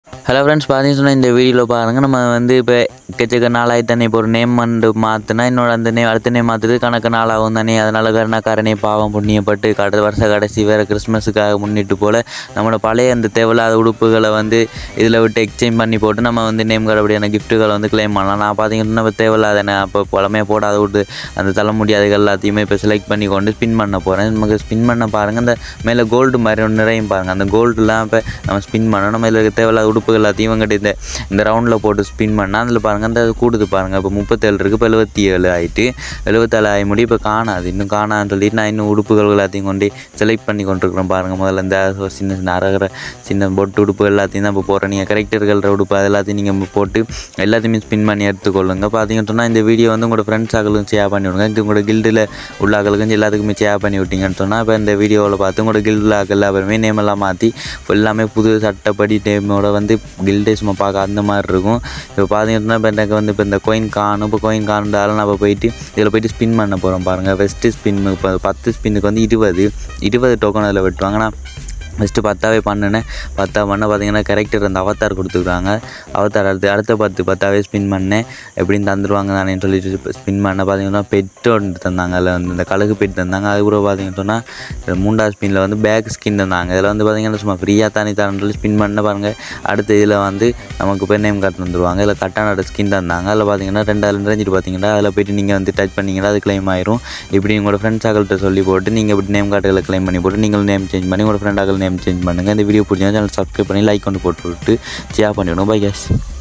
hello friends பார்த்தீங்கன்னு சொன்னால் இந்த வீடியோவில் பாருங்கள் நம்ம வந்து இப்போ எக்கச்சக்க நாளாகி தானே இப்போ ஒரு நேம் வந்து மாற்றினா என்னோட அந்த நேம் அடுத்த நேம் மாற்றுறது கணக்கு நாளாகும் தானே அதனால் கருணாக்காரனே பாவம் புண்ணியப்பட்டு கடை வருஷ கடைசி வேறு கிறிஸ்மஸுக்காக முன்னிட்டு போல் நம்மளோட பழைய அந்த தேவையில்லாத உடுப்புகளை வந்து இதில் விட்டு எக்ஸ்சேஞ்ச் பண்ணி போட்டு நம்ம வந்து நேம் கார்டு அப்படியான கிஃப்ட்டுகளை வந்து கிளைம் பண்ணலாம் நான் பார்த்தீங்கன்னா இப்போ தேவையில்லாத என்ன அப்போ பழமையாக போடாத விட்டு அந்த தள்ள முடியாதுகள் எல்லாத்தையுமே இப்போ செலக்ட் பண்ணி கொண்டு ஸ்பின் பண்ண போகிறேன் நமக்கு ஸ்பின் பண்ண பாருங்கள் அந்த மேலே கோல்டு மாதிரி ஒன்று நிறையும் பாருங்கள் அந்த கோல்டுலாம் இப்போ நம்ம ஸ்பின் பண்ணணும் நம்ம இதில் தேவையில்லாத உடுப்பு எல்லாத்தையும் இவங்ககிட்ட இந்த இந்த ரவுண்டில் போட்டு ஸ்பின் பண்ணால் அதில் பாருங்கள் அந்த கூடுது பாருங்கள் இப்போ முப்பத்தேழு இருக்குது இப்போ எழுபத்தி ஏழு ஆகிட்டு எழுபத்தேழு ஆகி முடி இப்போ காணாது இன்னும் காணான்னு சொல்லிட்டு நான் இன்னும் உடுப்புகள் எல்லாத்தையும் கொண்டு செலக்ட் பண்ணி கொண்டிருக்கிறேன் பாருங்கள் முதல்ல இந்த சின்ன சின்ன அரகிற சின்ன பொட்டு உடுப்பு எல்லாத்தையும் தான் இப்போ போடுறேன் நீங்கள் கரெக்டர்கள உடுப்பு அது எல்லாத்தையும் நீங்கள் போட்டு எல்லாத்தையுமே ஸ்பின் பண்ணி எடுத்துக்கொள்ளுங்க பார்த்தீங்கன்னு சொன்னால் இந்த வீடியோ வந்து உங்களோட ஃப்ரெண்ட்ஸ் ஆக்களுக்கும் ஷேர் பண்ணி விடுங்க இது உங்களோட கில்டில் உள்ள ஆக்களுக்கும் எல்லாத்துக்குமே ஷேர் பண்ணி விட்டீங்கன்னு சொன்னால் இப்போ இந்த வீடியோவில் பார்த்து உங்களோட கில்டில் ஆக்கள் எல்லாருமே நேம் எல்லாம் மாற்றி எல்லாமே புது சட்டப்படி நேமோட வந்து கில்டே சும்மா பார்க்க அந்த மாதிரி இருக்கும் இப்போ பார்த்தீங்கன்னா இப்போ எனக்கு வந்து இப்போ இந்த கோயின் காணும் இப்போ கோயின் காணுண்டாலும் நான் இப்போ போயிட்டு இதில் போயிட்டு ஸ்பின் பண்ண போகிறோம் பாருங்கள் ஃபஸ்ட்டு ஸ்பின் இப்போ பத்து ஸ்பின்னுக்கு வந்து இருபது இருபது டோக்கன் அதில் வெட்டுவாங்க நான் ஃபஸ்ட்டு பத்தாவே பண்ணினேன் பத்தா பண்ண பார்த்தீங்கன்னா கரெக்டர் அந்த அவத்தார் கொடுத்துருக்காங்க அவத்தார் அடுத்து அடுத்த பத்து பத்தாவே ஸ்பின் பண்ணேன் எப்படின்னு தந்துடுவாங்க தானே சொல்லிட்டு ஸ்பின் பண்ண பார்த்தீங்கன்னா பெட் ஒன்று தந்தாங்க அதில் வந்து இந்த கழுகு பெட் தந்தாங்க அது கூட பார்த்தீங்கன்னு சொன்னால் மூன்றாவது ஸ்பின்னில் வந்து பேக் ஸ்கின் தந்தாங்க இதில் வந்து பார்த்தீங்கன்னா சும்மா ஃப்ரீயாக தானே தரேன்னு சொல்லி ஸ்பின் பண்ண பாருங்கள் அடுத்த இதில் வந்து நமக்கு பேர் நேம் கார்டு தந்துடுவாங்க இதில் கட்டானோட ஸ்கின் தந்தாங்க அதில் பார்த்தீங்கன்னா ரெண்டாவது ரேஞ்சிட்டு பார்த்தீங்கன்னா அதில் போயிட்டு நீங்கள் வந்து டச் பண்ணிங்கன்னா அது கிளைம் ஆயிரும் இப்படி உங்களோட ஃப்ரெண்ட்ஸ் ஆகள்கிட்ட சொல்லி போட்டு நீங்கள் இப்படி நேம் கார்டுகளை கிளைம் பண்ணி போட்டு நீங்கள் நேம் சேஞ்ச் பண்ணி உங்களோட ஃப்ரெண்ட் ஆகல் நேம் சேஞ்ச் பண்ணுங்கள் இந்த வீடியோ பிடிச்சா சேனல் சப்ஸ்கிரைப் பண்ணி லைக் கொண்டு போட்டு விட்டு ஷேர் பண்ணிவிடும் பை கேஸ்